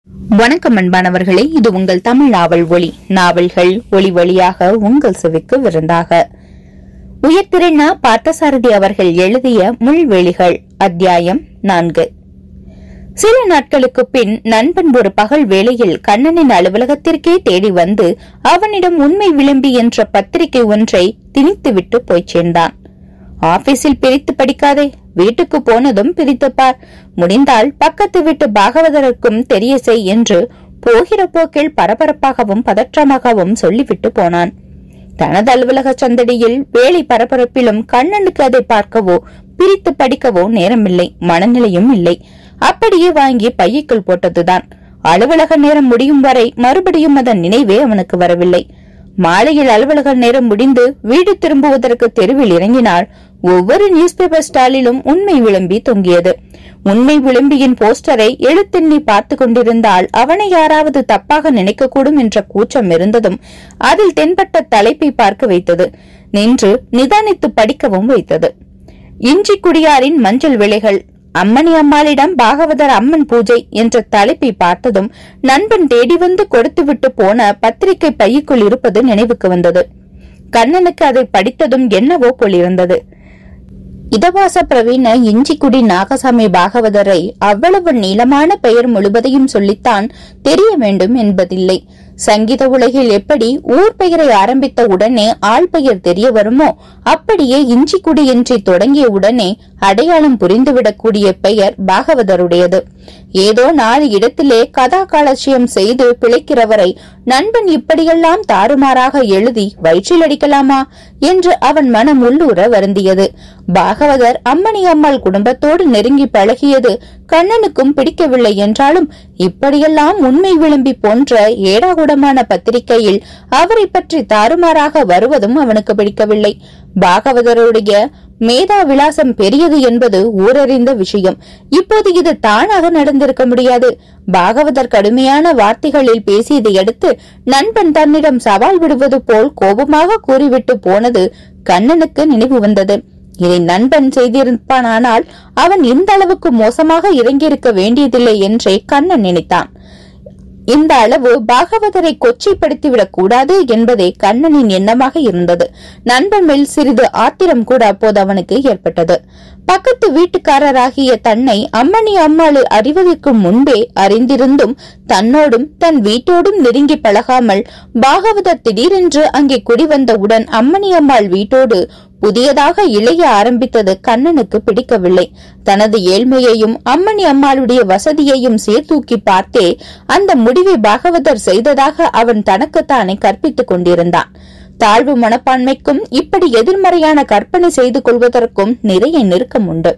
வணக்கம் அன்பானவர்களே இது உங்கள் தமிழ் நாவல் ஒளி நாவல்கள் ஒளி வழியாக உங்கள் செவிக்கு விருந்தாக உயர்திருண்ணா பார்த்தசாரதி அவர்கள் எழுதிய முள்வெளிகள் அத்தியாயம் நான்கு சில நாட்களுக்கு பின் நண்பன் ஒரு பகல் வேளையில் கண்ணனின் அலுவலகத்திற்கே தேடி வந்து அவனிடம் உண்மை விளம்பி என்ற பத்திரிகை ஒன்றை திணித்துவிட்டு போய்ச் சேர்ந்தான் ஆபீஸில் பிரித்து படிக்காதே வீட்டுக்கு போனதும் பிரித்து பார் முடிந்தால் பக்கத்து வீட்டு பாகவதருக்கும் தெரிய செய் என்று போகிற போக்கில் பரபரப்பாகவும் பதற்றமாகவும் சொல்லிவிட்டு போனான் தனது அலுவலக சந்தடியில் வேலை பரபரப்பிலும் கண்ணனுக்கு அதை பார்க்கவோ பிரித்து படிக்கவோ நேரமில்லை மனநிலையும் இல்லை அப்படியே வாங்கி பையுக்குள் போட்டதுதான் அலுவலக நேரம் முடியும் வரை மறுபடியும் அதன் நினைவே அவனுக்கு வரவில்லை மாலையில் அலுவலக நேரம் முடிந்து வீடு திரும்புவதற்கு தெருவில் இறங்கினால் ஒவ்வொரு நியூஸ் பேப்பர் ஸ்டாலிலும் உண்மை விளம்பி தொங்கியது உண்மை விளம்பியின் போஸ்டரை எழுத்தெண்ணி பார்த்து கொண்டிருந்தால் அவனை யாராவது தப்பாக நினைக்கக்கூடும் என்ற கூச்சம் இருந்ததும் அதில் தென்பட்ட தலைப்பை பார்க்க வைத்தது நின்று நிதானித்து படிக்கவும் வைத்தது இஞ்சி குடியாரின் மஞ்சள் விலைகள் அம்மணி அம்மாளிடம் பாகவதர் அம்மன் பூஜை என்ற தலைப்பை பார்த்ததும் நண்பன் தேடி வந்து கொடுத்துவிட்டு போன பத்திரிகை பையுக்குள் இருப்பது நினைவுக்கு வந்தது கண்ணனுக்கு அதை படித்ததும் என்னவோ போல் இருந்தது இதவாச பிரவீண இஞ்சிக்குடி நாகசாமி பாகவதரை அவ்வளவு நீளமான பெயர் முழுவதையும் சொல்லித்தான் தெரிய வேண்டும் என்பதில்லை சங்கீத உலகில் எப்படி ஊர் பெயரை ஆரம்பித்த உடனே ஆள் பெயர் தெரிய வருமோ அப்படியே இஞ்சிக்குடி என்று தொடங்கிய உடனே அடையாளம் புரிந்துவிடக்கூடிய பெயர் பாகவதருடையது ஏதோ நாலு இடத்திலே கதா காலட்சியம் செய்து பிழைக்கிறவரை நண்பன் இப்படியெல்லாம் தாறுமாறாக எழுதி வயிற்றில் அடிக்கலாமா என்று அவன் மனம் உள்ளூர வருந்தியது பாகவதர் அம்மணி அம்மாள் குடும்பத்தோடு நெருங்கி பழகியது கண்ணனுக்கும் பிடிக்கவில்லை என்றாலும் இப்படியெல்லாம் உண்மை விளம்பி போன்ற ஏடாகுடமான பத்திரிகையில் அவரை பற்றி தாறுமாறாக வருவதும் அவனுக்கு பிடிக்கவில்லை பாகவதருடைய மேதா விலாசம் பெரியது என்பது ஊரறிந்த விஷயம் இப்போது இது தானாக நடந்திருக்க முடியாது பாகவதர் கடுமையான வார்த்தைகளில் பேசியதை அடுத்து நண்பன் தன்னிடம் சவால் விடுவது போல் கோபமாக கூறிவிட்டு போனது கண்ணனுக்கு நினைவு வந்தது இதை நண்பன் செய்திருப்பானானால் அவன் இந்த அளவுக்கு மோசமாக இறங்கியிருக்க வேண்டியதில்லை என்றே கண்ணன் நினைத்தான் இந்த அளவு பாகவதரை கொச்சைப்படுத்திவிடக் கூடாது என்பதே கண்ணனின் எண்ணமாக இருந்தது நண்பன் மேல் சிறிது ஆத்திரம் கூட அப்போது அவனுக்கு ஏற்பட்டது பக்கத்து வீட்டுக்காரராகிய தன்னை அம்மணி அம்மாளு அறிவதற்கு முன்பே அறிந்திருந்தும் தன்னோடும் தன் வீட்டோடும் நெருங்கி பழகாமல் பாகவதர் திடீரென்று அங்கே குடிவந்தவுடன் அம்மணி அம்மாள் வீட்டோடு புதியதாக இளைய ஆரம்பித்தது கண்ணனுக்கு பிடிக்கவில்லை தனது ஏழ்மையையும் அம்மணி அம்மாளுடைய வசதியையும் சீர்தூக்கி பார்த்தே அந்த முடிவை பாகவதர் செய்ததாக அவன் தனக்குத்தானே கற்பித்துக் கொண்டிருந்தான் தாழ்வு மனப்பான்மைக்கும் இப்படி எதிர்மறையான கற்பனை செய்து கொள்வதற்கும் நிறைய நெருக்கம் உண்டு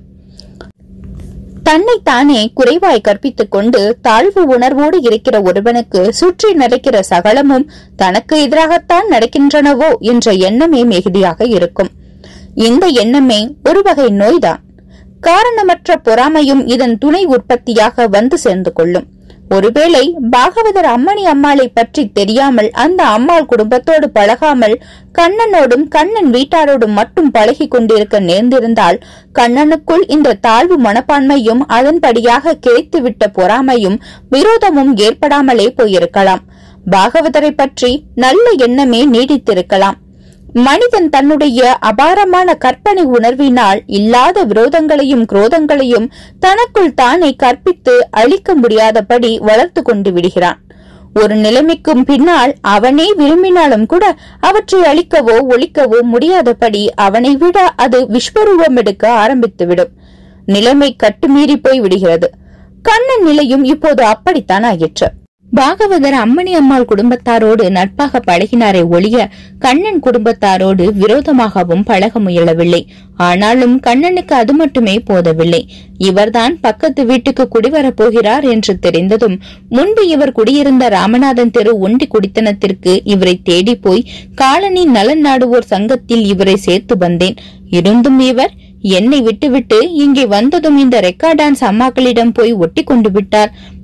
தன்னைத்தானே குறைவாய் கற்பித்துக் கொண்டு தாழ்வு உணர்வோடு இருக்கிற ஒருவனுக்கு சுற்றி நடக்கிற சகலமும் தனக்கு எதிராகத்தான் நடக்கின்றனவோ என்ற எண்ணமே மிகுதியாக இருக்கும் இந்த எண்ணமே ஒரு வகை நோய்தான் காரணமற்ற பொறாமையும் இதன் துணை உற்பத்தியாக வந்து சேர்ந்து கொள்ளும் ஒருவேளை பாகவதர் அம்மணி அம்மாளை பற்றி தெரியாமல் அந்த அம்மாள் குடும்பத்தோடு பழகாமல் கண்ணனோடும் கண்ணன் வீட்டாரோடும் மட்டும் பழகி கொண்டிருக்க நேர்ந்திருந்தால் கண்ணனுக்குள் இந்த தாழ்வு மனப்பான்மையும் அதன்படியாக கிடைத்துவிட்ட பொறாமையும் விரோதமும் ஏற்படாமலே போயிருக்கலாம் பாகவதரை பற்றி நல்ல எண்ணமே நீடித்திருக்கலாம் மனிதன் தன்னுடைய அபாரமான கற்பனை உணர்வினால் இல்லாத விரோதங்களையும் குரோதங்களையும் தனக்குள் தானே கற்பித்து அழிக்க முடியாதபடி வளர்த்து கொண்டு விடுகிறான் ஒரு நிலைமைக்கும் பின்னால் அவனே விரும்பினாலும் கூட அவற்றை அழிக்கவோ ஒழிக்கவோ முடியாதபடி அவனை விட அது விஸ்வரூபம் எடுக்க ஆரம்பித்துவிடும் நிலைமை கட்டுமீறி போய் விடுகிறது கண்ணன் நிலையும் இப்போது அப்படித்தான் ஆயிற்று பாகவதர் அம்மணி அம்மாள் குடும்பத்தாரோடு நட்பாக பழகினாரே ஒழிய கண்ணன் குடும்பத்தாரோடு விரோதமாகவும் பழக முயலவில்லை ஆனாலும் கண்ணனுக்கு அது மட்டுமே போதவில்லை இவர்தான் பக்கத்து வீட்டுக்கு குடிவரப் போகிறார் என்று தெரிந்ததும் முன்பு இவர் குடியிருந்த ராமநாதன் தெரு ஒண்டி குடித்தனத்திற்கு இவரை தேடி போய் காலனி நலன் நாடுவோர் சங்கத்தில் இவரை சேர்த்து வந்தேன் இருந்தும் இவர் என்னை விட்டுவிட்டு இங்கே வந்ததும் இந்த ரெக்கா டான்ஸ் அம்மாக்களிடம் போய் ஒட்டி கொண்டு விட்டார்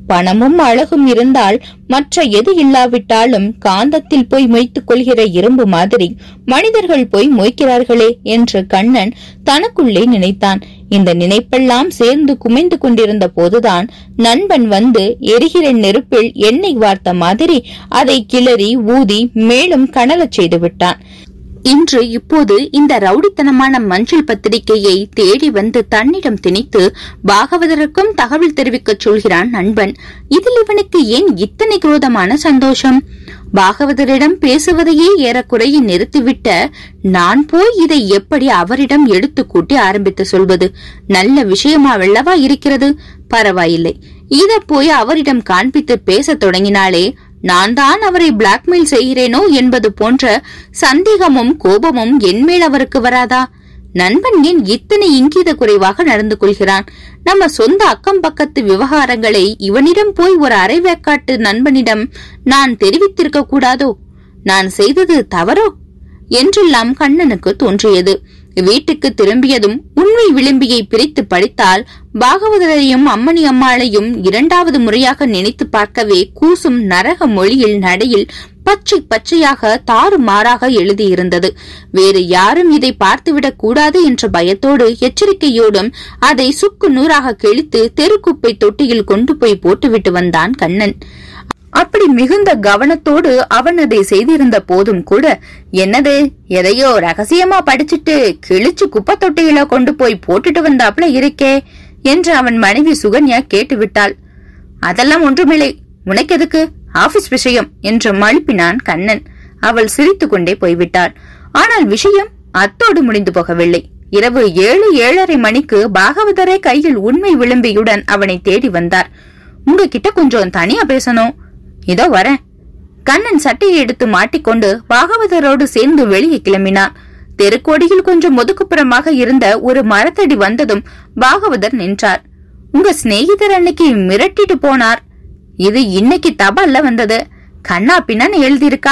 பணமும் அழகும் இருந்தால் மற்ற எது இல்லாவிட்டாலும் காந்தத்தில் போய் மொய்த்துக் கொள்கிற இரும்பு மாதிரி மனிதர்கள் போய் மொய்க்கிறார்களே என்று கண்ணன் தனக்குள்ளே நினைத்தான் இந்த நினைப்பெல்லாம் சேர்ந்து குமைந்து கொண்டிருந்த போதுதான் நண்பன் வந்து எரிகிற நெருப்பில் எண்ணெய் வார்த்த மாதிரி அதை கிளறி ஊதி மேலும் கனலச் செய்து விட்டான் இன்று இப்போது இந்த ரவுடித்தனமான மஞ்சள் பத்திரிகையை தேடி வந்து தன்னிடம் திணித்து பாகவதருக்கும் தகவல் தெரிவிக்கச் சொல்கிறான் நண்பன் இதில் இவனுக்கு ஏன் இத்தனை குரோதமான சந்தோஷம் பாகவதரிடம் பேசுவதையே ஏறக்குறைய நிறுத்திவிட்ட நான் போய் இதை எப்படி அவரிடம் எடுத்து கூட்டி ஆரம்பித்து சொல்வது நல்ல விஷயமாவல்லவா இருக்கிறது பரவாயில்லை இத போய் அவரிடம் காண்பித்து பேசத் தொடங்கினாலே நான் தான் அவரை பிளாக்மெயில் செய்கிறேனோ என்பது போன்ற சந்தேகமும் கோபமும் என்மேல் அவருக்கு வராதா நண்பன் ஏன் இத்தனை இங்கீத குறைவாக நடந்து கொள்கிறான் நம்ம சொந்த அக்கம் பக்கத்து விவகாரங்களை இவனிடம் போய் ஒரு அரைவேக்காட்டு நண்பனிடம் நான் தெரிவித்திருக்க கூடாதோ நான் செய்தது தவறோ என்றெல்லாம் கண்ணனுக்கு தோன்றியது வீட்டுக்கு திரும்பியதும் உண்மை விளிம்பியை பிரித்து படித்தால் பாகவதரையும் அம்மணி அம்மாளையும் இரண்டாவது முறையாக நினைத்து பார்க்கவே கூசும் நரக மொழியில் நடையில் பச்சை பச்சையாக தாறுமாறாக எழுதியிருந்தது வேறு யாரும் இதை பார்த்துவிடக் கூடாது என்ற பயத்தோடு எச்சரிக்கையோடும் அதை சுக்கு நூறாக கிழித்து தெருக்குப்பை தொட்டியில் கொண்டு போய் போட்டுவிட்டு வந்தான் கண்ணன் அப்படி மிகுந்த கவனத்தோடு அவன் அதை செய்திருந்த போதும் கூட என்னது எதையோ ரகசியமா படிச்சுட்டு கிழிச்சு குப்பை தொட்டியில கொண்டு போய் போட்டுட்டு வந்தாப்ல இருக்கே என்று அவன் மனைவி சுகன்யா கேட்டுவிட்டாள் அதெல்லாம் ஒன்றுமில்லை உனக்கு எதுக்கு ஆபீஸ் விஷயம் என்று மழுப்பினான் கண்ணன் அவள் சிரித்துக் கொண்டே போய்விட்டாள் ஆனால் விஷயம் அத்தோடு முடிந்து போகவில்லை இரவு ஏழு ஏழரை மணிக்கு பாகவதரே கையில் உண்மை விளம்பியுடன் அவனை தேடி வந்தார் உங்ககிட்ட கொஞ்சம் தனியா பேசணும் இதோ வரேன் கண்ணன் சட்டையை எடுத்து மாட்டிக்கொண்டு பாகவதரோடு சேர்ந்து வெளியே கிளம்பினான் தெருக்கோடியில் கொஞ்சம் ஒதுக்குப்புறமாக இருந்த ஒரு மரத்தடி வந்ததும் பாகவதர் நின்றார் உங்க சிநேகிதர் அன்னைக்கு மிரட்டிட்டு போனார் இது இன்னைக்கு தபால்ல வந்தது கண்ணா பின்னான்னு எழுதியிருக்கா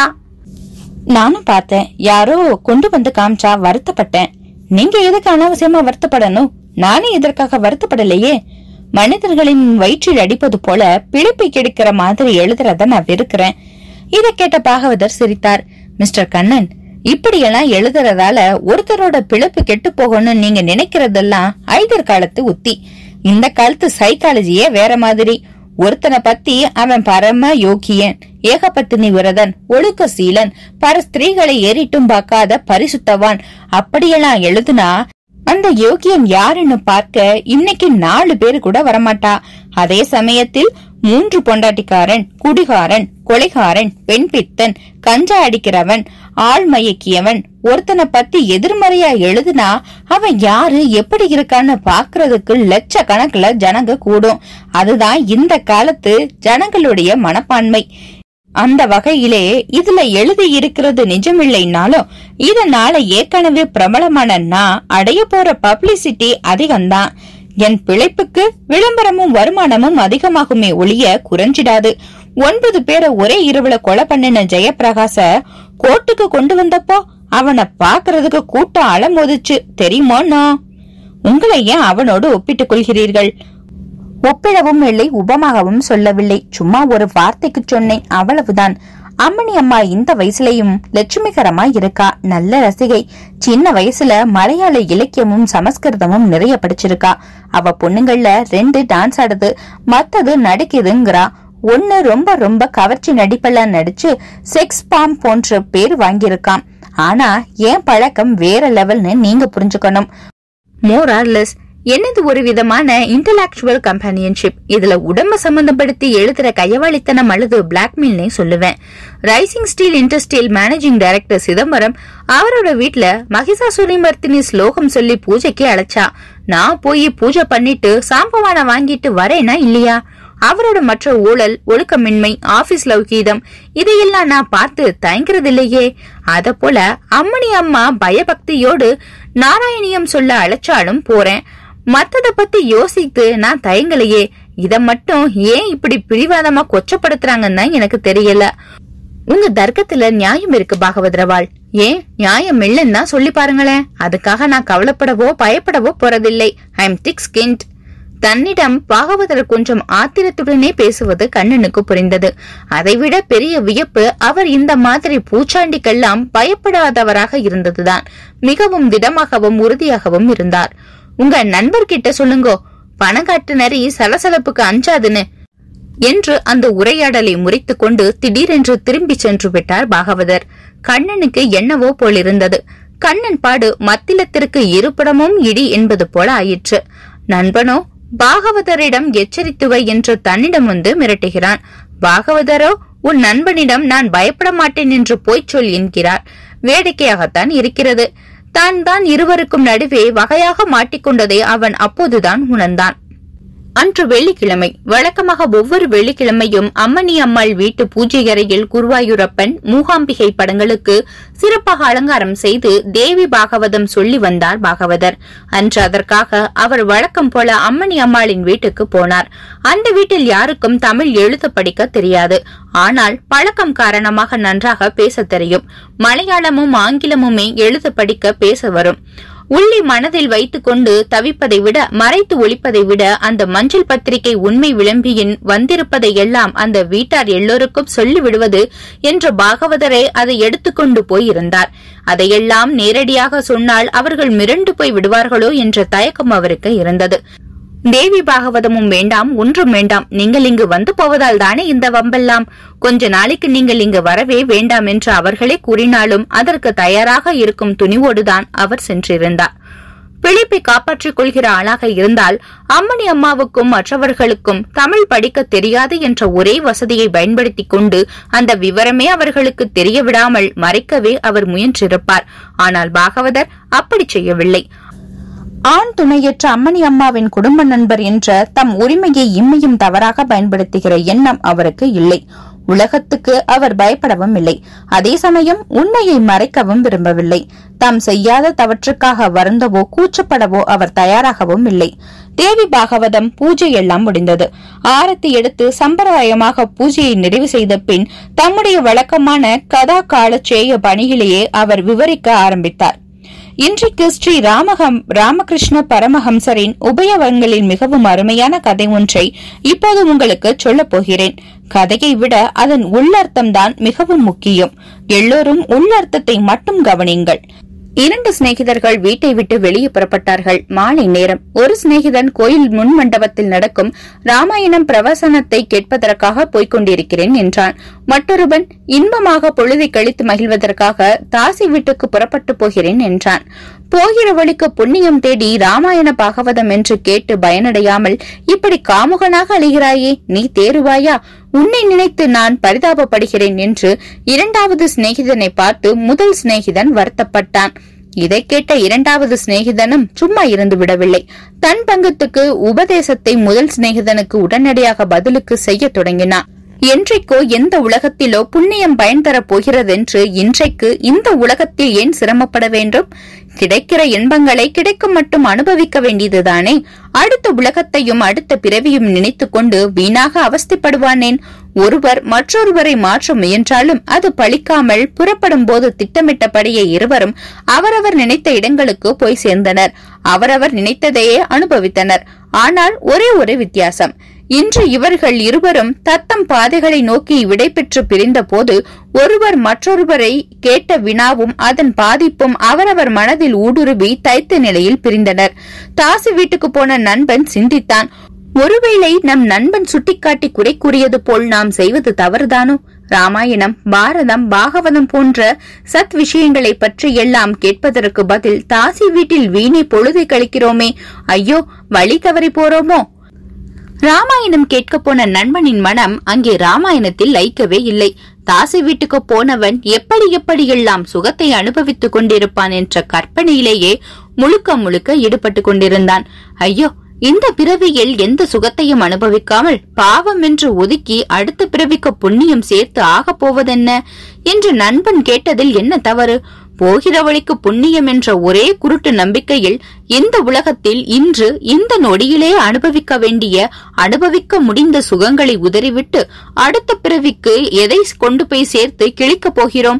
நானும் பார்த்தேன் யாரோ கொண்டு வந்து காமிச்சா வருத்தப்பட்டேன் நீங்க எதுக்கு அனாவசியமா வருத்தப்படணும் நானே இதற்காக வருத்தப்படலையே மனிதர்களின் வயிற்றில் அடிப்பது போல பிழைப்பை கெடுக்கிற மாதிரி எழுதுறத நான் வெறுக்கிறேன் இத கேட்ட பாகவதர் சிரித்தார் மிஸ்டர் கண்ணன் இப்படியெல்லாம் எழுதுறதால ஒருத்தரோட பிழைப்பு கெட்டு போகணும்னு நீங்க நினைக்கிறதெல்லாம் ஐதர் காலத்து உத்தி இந்த காலத்து சைக்காலஜியே வேற மாதிரி ஒருத்தனை பத்தி அவன் பரம யோகியன் ஏகபத்தினி விரதன் ஒழுக்க சீலன் பர ஸ்திரீகளை ஏறிட்டும் பார்க்காத பரிசுத்தவான் அப்படியெல்லாம் எழுதுனா அந்த யோகியன் யாருன்னு பார்க்க இன்னைக்கு நாலு பேரு கூட வரமாட்டா அதே சமயத்தில் மூன்று பொண்டாட்டிக்காரன் குடிகாரன் கொலைகாரன் பெண் பித்தன் கஞ்சா அடிக்கிறவன் ஆள் மயக்கியவன் ஒருத்தனை பத்தி எதிர்மறையா எழுதுனா அவன் யாரு எப்படி இருக்கான்னு பாக்குறதுக்கு லட்ச கணக்குல ஜனங்க கூடும் அதுதான் இந்த காலத்து ஜனங்களுடைய மனப்பான்மை அந்த வகையிலே இதுல எழுதி இருக்கிறது நிஜமில்லைனாலும் இதனால ஏற்கனவே பிரபலமான நான் அடைய போற பப்ளிசிட்டி அதிகம்தான் என் பிழைப்புக்கு விளம்பரமும் வருமானமும் அதிகமாகுமே ஒழிய குறைஞ்சிடாது ஒன்பது பேரை ஒரே இரவுல கொலை பண்ணின ஜெயப்பிரகாச கோர்ட்டுக்கு கொண்டு வந்தப்போ அவனை பாக்குறதுக்கு கூட்டம் அலமோதிச்சு தெரியுமோண்ணா உங்களை ஏன் அவனோடு ஒப்பிட்டுக் கொள்கிறீர்கள் ஒப்பிடவும் இல்லை உபமாகவும் சொல்லவில்லை சும்மா ஒரு வார்த்தைக்கு சொன்னேன் அவ்வளவுதான் அம்மணி அம்மா இந்த வயசுலயும் லட்சுமிகரமா இருக்கா நல்ல ரசிகை சின்ன வயசுல மலையாள இலக்கியமும் சமஸ்கிருதமும் நிறைய படிச்சிருக்கா அவ பொண்ணுங்கள்ல ரெண்டு டான்ஸ் ஆடுது மத்தது நடிக்குதுங்கிறா ஒன்னு ரொம்ப ரொம்ப கவர்ச்சி நடிப்பெல்லாம் நடிச்சு செக்ஸ் பாம் போன்ற பேர் வாங்கியிருக்கான் ஆனா ஏன் பழக்கம் வேற லெவல்னு நீங்க புரிஞ்சுக்கணும் மோர் ஆர் லெஸ் என்னது ஒரு விதமான இன்டலாக்சுவல் கம்பானியன்ஷிப் இதுல உடம்ப சம்பந்தப்படுத்தி எழுதுற கையவாளித்தனம் அல்லது பிளாக்மெயில்னே சொல்லுவேன் rising steel industrial managing director Chidambaram அவரோட வீட்ல மகிஷாசுரி மர்த்தினி ஸ்லோகம் சொல்லி பூஜைக்கு அழைச்சா நான் போய் பூஜை பண்ணிட்டு சாம்பவான வாங்கிட்டு வரேனா இல்லையா அவரோட மற்ற ஊழல் ஒழுக்கமின்மை ஆபீஸ் லௌகீதம் இதையெல்லாம் நான் பார்த்து தயங்குறது இல்லையே அத போல அம்மணி அம்மா பயபக்தியோடு நாராயணியம் சொல்ல அழைச்சாலும் போறேன் மத்தத பத்தி யோசித்து நான் தயங்கலையே இத மட்டும் ஏன் இப்படி பிடிவாதமா கொச்சப்படுத்துறாங்கன்னு தான் எனக்கு தெரியல உங்க தர்க்கத்துல நியாயம் இருக்கு பாகவதரவாள் ஏன் நியாயம் இல்லைன்னு தான் சொல்லி பாருங்களேன் அதுக்காக நான் கவலைப்படவோ பயப்படவோ போறதில்லை ஐ எம் திக் ஸ்கின்ட் தன்னிடம் பாகவதர் கொஞ்சம் ஆத்திரத்துடனே பேசுவது கண்ணனுக்கு புரிந்தது அதைவிட பெரிய வியப்பு அவர் இந்த மாதிரி பூச்சாண்டிக்கெல்லாம் பயப்படாதவராக இருந்ததுதான் மிகவும் திடமாகவும் உறுதியாகவும் இருந்தார் உங்க நண்பர்கிட்ட சொல்லுங்கோ பணக்காட்டு நரி சலசலப்புக்கு அஞ்சாதுன்னு என்று அந்த உரையாடலை முறித்துக் கொண்டு திடீரென்று திரும்பிச் சென்று விட்டார் பாகவதர் கண்ணனுக்கு என்னவோ போலிருந்தது கண்ணன் பாடு மத்திலத்திற்கு இருபுறமும் இடி என்பது போல ஆயிற்று நண்பனோ பாகவதரிடம் எச்சரித்துவை என்று தன்னிடம் வந்து மிரட்டுகிறான் பாகவதரோ உன் நண்பனிடம் நான் பயப்பட மாட்டேன் என்று போய்ச் சொல் என்கிறார் வேடிக்கையாகத்தான் இருக்கிறது தான் தான் இருவருக்கும் நடுவே வகையாக மாட்டிக்கொண்டதை அவன் அப்போதுதான் உணர்ந்தான் அன்று வெள்ளிக்கிழமை வழக்கமாக ஒவ்வொரு வெள்ளிக்கிழமையும் அம்மணி அம்மாள் வீட்டு பூஜை அறையில் குருவாயூரப்பன் மூகாம்பிகை படங்களுக்கு சிறப்பாக அலங்காரம் செய்து தேவி பாகவதம் சொல்லி வந்தார் பாகவதர் அன்று அதற்காக அவர் வழக்கம் போல அம்மணி அம்மாளின் வீட்டுக்கு போனார் அந்த வீட்டில் யாருக்கும் தமிழ் எழுத படிக்க தெரியாது ஆனால் பழக்கம் காரணமாக நன்றாக பேச தெரியும் மலையாளமும் ஆங்கிலமுமே எழுத படிக்க பேச வரும் உள்ளி மனதில் வைத்துக் கொண்டு தவிப்பதை விட மறைத்து ஒழிப்பதை விட அந்த மஞ்சள் பத்திரிகை உண்மை விளம்பியின் வந்திருப்பதை எல்லாம் அந்த வீட்டார் எல்லோருக்கும் சொல்லிவிடுவது என்ற பாகவதரை அதை எடுத்துக்கொண்டு போயிருந்தார் அதையெல்லாம் நேரடியாக சொன்னால் அவர்கள் மிரண்டு போய் விடுவார்களோ என்ற தயக்கம் அவருக்கு இருந்தது தேவி பாகவதமும் வேண்டாம் ஒன்றும் வேண்டாம் நீங்கள் இங்கு வந்து போவதால் தானே இந்த வம்பெல்லாம் கொஞ்ச நாளைக்கு நீங்கள் இங்கு வரவே வேண்டாம் என்று அவர்களே கூறினாலும் அதற்கு தயாராக இருக்கும் துணிவோடுதான் அவர் சென்றிருந்தார் பிழைப்பை காப்பாற்றிக் கொள்கிற ஆளாக இருந்தால் அம்மணி அம்மாவுக்கும் மற்றவர்களுக்கும் தமிழ் படிக்க தெரியாது என்ற ஒரே வசதியை பயன்படுத்திக் கொண்டு அந்த விவரமே அவர்களுக்கு தெரிய விடாமல் மறைக்கவே அவர் முயன்றிருப்பார் ஆனால் பாகவதர் அப்படி செய்யவில்லை ஆண் துணையற்ற அம்மணி அம்மாவின் குடும்ப நண்பர் என்ற தம் உரிமையை இம்மையும் தவறாக பயன்படுத்துகிற எண்ணம் அவருக்கு இல்லை உலகத்துக்கு அவர் பயப்படவும் இல்லை அதே சமயம் உண்மையை மறைக்கவும் விரும்பவில்லை தாம் செய்யாத தவற்றுக்காக வருந்தவோ கூச்சப்படவோ அவர் தயாராகவும் இல்லை தேவி பாகவதம் பூஜை எல்லாம் முடிந்தது ஆரத்தி எடுத்து சம்பிரதாயமாக பூஜையை நிறைவு செய்த பின் தம்முடைய வழக்கமான கதா கால சேய பணியிலேயே அவர் விவரிக்க ஆரம்பித்தார் இன்றைக்கு ஸ்ரீ ராமகம் ராமகிருஷ்ண பரமஹம்சரின் உபயவங்களில் மிகவும் அருமையான கதை ஒன்றை இப்போது உங்களுக்கு சொல்லப் போகிறேன் கதையை விட அதன் உள்ளர்த்தம்தான் மிகவும் முக்கியம் எல்லோரும் உள்ளர்த்தத்தை மட்டும் கவனியுங்கள் இரண்டு சிநேகிதர்கள் வீட்டை விட்டு வெளியே புறப்பட்டார்கள் மாலை நேரம் ஒரு சிநேகிதன் கோயில் முன் மண்டபத்தில் நடக்கும் ராமாயணம் பிரவசனத்தை கேட்பதற்காக போய்க் கொண்டிருக்கிறேன் என்றான் மற்றொருவன் இன்பமாக பொழுதை கழித்து மகிழ்வதற்காக தாசி வீட்டுக்கு புறப்பட்டு போகிறேன் என்றான் போகிற வழிக்கு புண்ணியம் தேடி ராமாயண பாகவதம் என்று கேட்டு பயனடையாமல் இப்படி காமுகனாக அழிகிறாயே நீ தேறுவாயா உன்னை நினைத்து நான் பரிதாபப்படுகிறேன் என்று இரண்டாவது சிநேகிதனை பார்த்து முதல் சிநேகிதன் வருத்தப்பட்டான் இதை கேட்ட இரண்டாவது சிநேகிதனும் சும்மா இருந்து விடவில்லை தன் பங்கத்துக்கு உபதேசத்தை முதல் சிநேகிதனுக்கு உடனடியாக பதிலுக்கு செய்ய தொடங்கினான் என்றைக்கோ எந்த உலகத்திலோ புண்ணியம் பயன் தரப் போகிறதென்று இன்றைக்கு இந்த உலகத்தில் ஏன் சிரமப்பட வேண்டும் கிடைக்கிற இன்பங்களை கிடைக்கும் மட்டும் அனுபவிக்க வேண்டியதுதானே அடுத்த உலகத்தையும் அடுத்த பிறவியும் நினைத்துக் கொண்டு வீணாக அவஸ்தைப்படுவானேன் ஒருவர் மற்றொருவரை மாற்ற முயன்றாலும் அது பழிக்காமல் புறப்படும் போது திட்டமிட்டபடியே இருவரும் அவரவர் நினைத்த இடங்களுக்கு போய் சேர்ந்தனர் அவரவர் நினைத்ததையே அனுபவித்தனர் ஆனால் ஒரே ஒரு வித்தியாசம் இன்று இவர்கள் இருவரும் தத்தம் பாதைகளை நோக்கி விடைபெற்று பிரிந்த போது ஒருவர் மற்றொருவரை கேட்ட வினாவும் அதன் பாதிப்பும் அவரவர் மனதில் ஊடுருவி தைத்த நிலையில் பிரிந்தனர் தாசி வீட்டுக்கு போன நண்பன் சிந்தித்தான் ஒருவேளை நம் நண்பன் சுட்டிக்காட்டி குறை கூறியது போல் நாம் செய்வது தவறுதானோ ராமாயணம் பாரதம் பாகவதம் போன்ற சத் விஷயங்களை பற்றி எல்லாம் கேட்பதற்கு பதில் தாசி வீட்டில் வீணை பொழுதை கழிக்கிறோமே ஐயோ வழி தவறி போறோமோ ராமாயணம் கேட்க போன நண்பனின் மனம் அங்கே ராமாயணத்தில் லயிக்கவே இல்லை தாசி வீட்டுக்கு போனவன் எப்படி எப்படியெல்லாம் சுகத்தை அனுபவித்துக் கொண்டிருப்பான் என்ற கற்பனையிலேயே முழுக்க முழுக்க ஈடுபட்டுக் கொண்டிருந்தான் ஐயோ இந்த பிறவியில் எந்த சுகத்தையும் அனுபவிக்காமல் பாவம் என்று ஒதுக்கி அடுத்த பிறவிக்கு புண்ணியம் சேர்த்து ஆகப் போவதென்ன என்று நண்பன் கேட்டதில் என்ன தவறு போகிற வழிக்கு புண்ணியம் என்ற ஒரே குருட்டு நம்பிக்கையில் இந்த உலகத்தில் இன்று இந்த நொடியிலே அனுபவிக்க வேண்டிய அனுபவிக்க முடிந்த சுகங்களை உதறிவிட்டு அடுத்த பிறவிக்கு எதை கொண்டு போய் சேர்த்து கிழிக்கப் போகிறோம்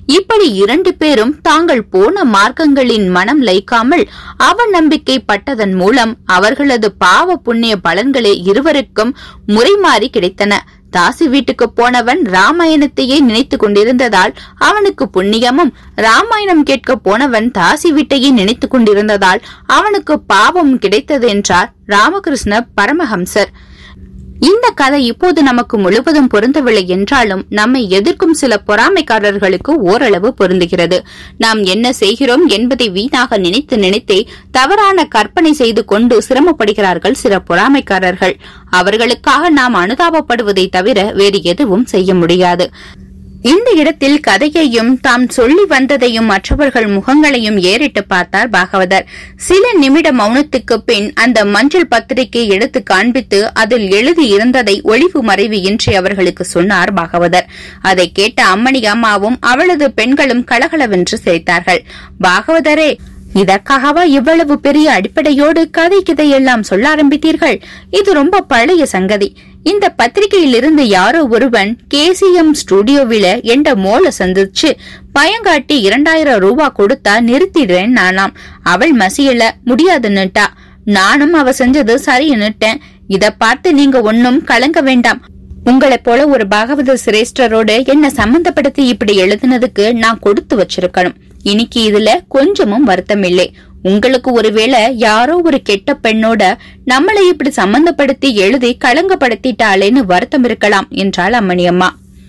இப்படி இரண்டு பேரும் தாங்கள் போன மார்க்கங்களின் மனம் லைக்காமல் அவநம்பிக்கை பட்டதன் மூலம் அவர்களது பாவ புண்ணிய பலன்களே இருவருக்கும் முறைமாறி கிடைத்தன தாசி வீட்டுக்கு போனவன் ராமாயணத்தையே நினைத்துக் கொண்டிருந்ததால் அவனுக்கு புண்ணியமும் ராமாயணம் கேட்க போனவன் தாசி வீட்டையே நினைத்துக் கொண்டிருந்ததால் அவனுக்கு பாவம் கிடைத்தது என்றார் ராமகிருஷ்ண பரமஹம்சர் இந்த கதை இப்போது நமக்கு முழுவதும் பொருந்தவில்லை என்றாலும் நம்மை எதிர்க்கும் சில பொறாமைக்காரர்களுக்கு ஓரளவு பொருந்துகிறது நாம் என்ன செய்கிறோம் என்பதை வீணாக நினைத்து நினைத்தே தவறான கற்பனை செய்து கொண்டு சிரமப்படுகிறார்கள் சில பொறாமைக்காரர்கள் அவர்களுக்காக நாம் அனுதாபப்படுவதை தவிர வேறு எதுவும் செய்ய முடியாது இந்த இடத்தில் கதையையும் தாம் சொல்லி வந்ததையும் மற்றவர்கள் முகங்களையும் ஏறிட்டு பார்த்தார் பாகவதர் சில நிமிட மௌனத்துக்கு பின் அந்த மஞ்சள் பத்திரிகை எடுத்து காண்பித்து அதில் எழுதி இருந்ததை ஒளிவு மறைவு இன்றி அவர்களுக்கு சொன்னார் பாகவதர் அதை கேட்ட அம்மணி அம்மாவும் அவளது பெண்களும் கலகலவென்று சிரித்தார்கள் பாகவதரே இதற்காகவா இவ்வளவு பெரிய அடிப்படையோடு கதை கிதையெல்லாம் சொல்ல ஆரம்பித்தீர்கள் இது ரொம்ப பழைய சங்கதி இந்த பத்திரிகையிலிருந்து யாரோ ஒருவன் கேசிஎம் ஸ்டுடியோவில என்ற மோல சந்திச்சு பயங்காட்டி இரண்டாயிரம் ரூபா கொடுத்தா நிறுத்திடுறேன் நானாம் அவள் மசியல முடியாதுன்னுட்டா நானும் அவ செஞ்சது சரின்னுட்டேன் இத பார்த்து நீங்க ஒன்னும் கலங்க வேண்டாம் உங்களைப் போல ஒரு பாகவத சிரேஷ்டரோடு என்ன சம்பந்தப்படுத்தி இப்படி எழுதுனதுக்கு நான் கொடுத்து வச்சிருக்கணும் இன்னைக்கு இதுல கொஞ்சமும் வருத்தம் இல்லை உங்களுக்கு ஒருவேளை யாரோ ஒரு கெட்ட பெண்ணோட நம்மளை இப்படி சம்பந்தப்படுத்தி எழுதி களங்கப்படுத்திட்டாளேன்னு வருத்தம் இருக்கலாம் என்றாள் அம்மணி அம்மா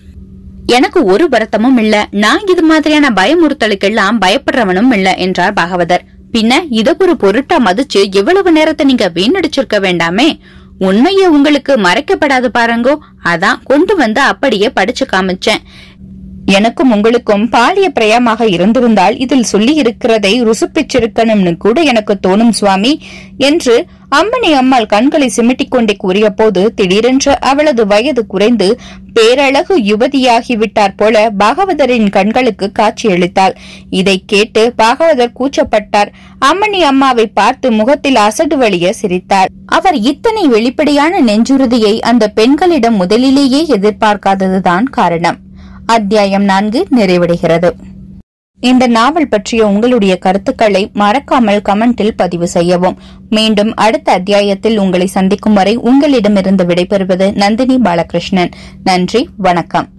எனக்கு ஒரு வருத்தமும் இல்ல நான் இது மாதிரியான பயமுறுத்தலுக்கெல்லாம் பயப்படுறவனும் இல்ல என்றார் பாகவதர் பின்ன இத ஒரு பொருட்டா மதிச்சு எவ்வளவு நேரத்தை நீங்க வீணடிச்சிருக்க வேண்டாமே உண்மையை உங்களுக்கு மறைக்கப்படாது பாருங்கோ அதான் கொண்டு வந்து அப்படியே படிச்சு காமிச்சேன் எனக்கும் உங்களுக்கும் பாலிய பிரயமாக இருந்திருந்தால் இதில் சொல்லி இருக்கிறதை ருசுப்பிச்சிருக்கணும்னு கூட எனக்கு தோணும் சுவாமி என்று அம்மணி அம்மாள் கண்களை சிமிட்டிக் கொண்டே கூறிய போது திடீரென்று அவளது வயது குறைந்து பேரழகு யுவதியாகிவிட்டார் போல பாகவதரின் கண்களுக்கு காட்சியளித்தாள் இதை கேட்டு பாகவதர் கூச்சப்பட்டார் அம்மணி அம்மாவை பார்த்து முகத்தில் அசடு வழிய சிரித்தார் அவர் இத்தனை வெளிப்படையான நெஞ்சுறுதியை அந்த பெண்களிடம் முதலிலேயே எதிர்பார்க்காததுதான் காரணம் அத்தியாயம் நான்கு நிறைவடைகிறது இந்த நாவல் பற்றிய உங்களுடைய கருத்துக்களை மறக்காமல் கமெண்டில் பதிவு செய்யவும் மீண்டும் அடுத்த அத்தியாயத்தில் உங்களை சந்திக்கும் வரை உங்களிடமிருந்து விடைபெறுவது நந்தினி பாலகிருஷ்ணன் நன்றி வணக்கம்